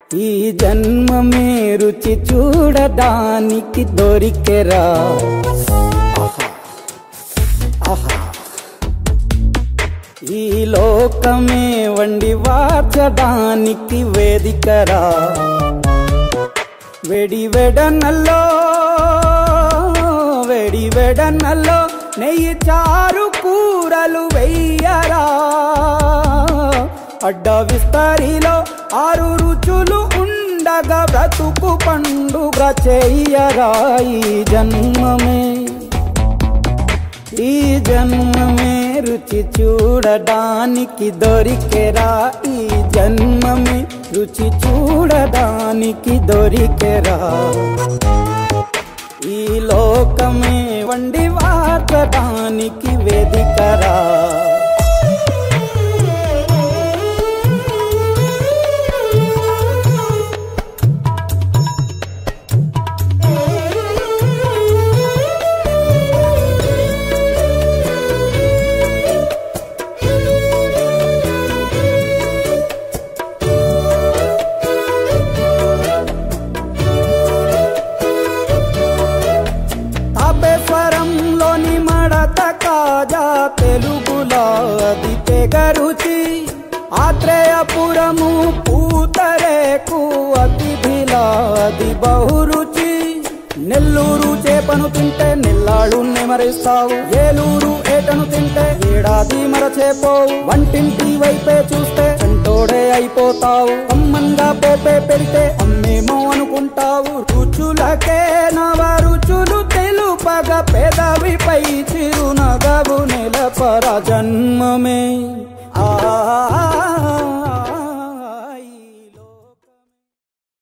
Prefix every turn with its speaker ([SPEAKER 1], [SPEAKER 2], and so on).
[SPEAKER 1] ఈ జన్మమే రుచి చూడడానికి దొరికెరా ఆహా ఆహా ఈ లోకమే వండి వాచడానికి వేదికరా వెడి వెడనల్లో వెడి వెడనల్లో నెయ్యి చారు కూరలు వెయ్యరా అడ్డ విస్తరిలో ఆరు రుచులు ఉండగా బ్రతుకు పండుగ చెయ్యరా ఈ జన్మమే ఈ జన్మమే రుచి చూడడానికి దొరికెరా ఈ జన్మమే రుచి చూడడానికి దొరికెరా ఈ లోకమే వండి వాచడానికి వేదికరా తాపేశ్వరంలోని మడత కాజా తెలుగులో అది తెగరుచి ఆత్రేయపురము పూతరేకు అతిథిలా అది బహురుచి నెల్లూరు చేపను తింటే నెల్లాడు నెమరిస్తావు ఏలూరు ఏటను తింటే ఏడాది మరచేపోవు వంటింటి వైపే చూస్తే చంటోడే అయిపోతావు అమ్మంగా పోపే పెడితే అమ్మేమో అనుకుంటావు రుచులకే నవ రుచులు తెలుపగ పెదవిపై చిరునగవు నెలపర జన్మమే ఆ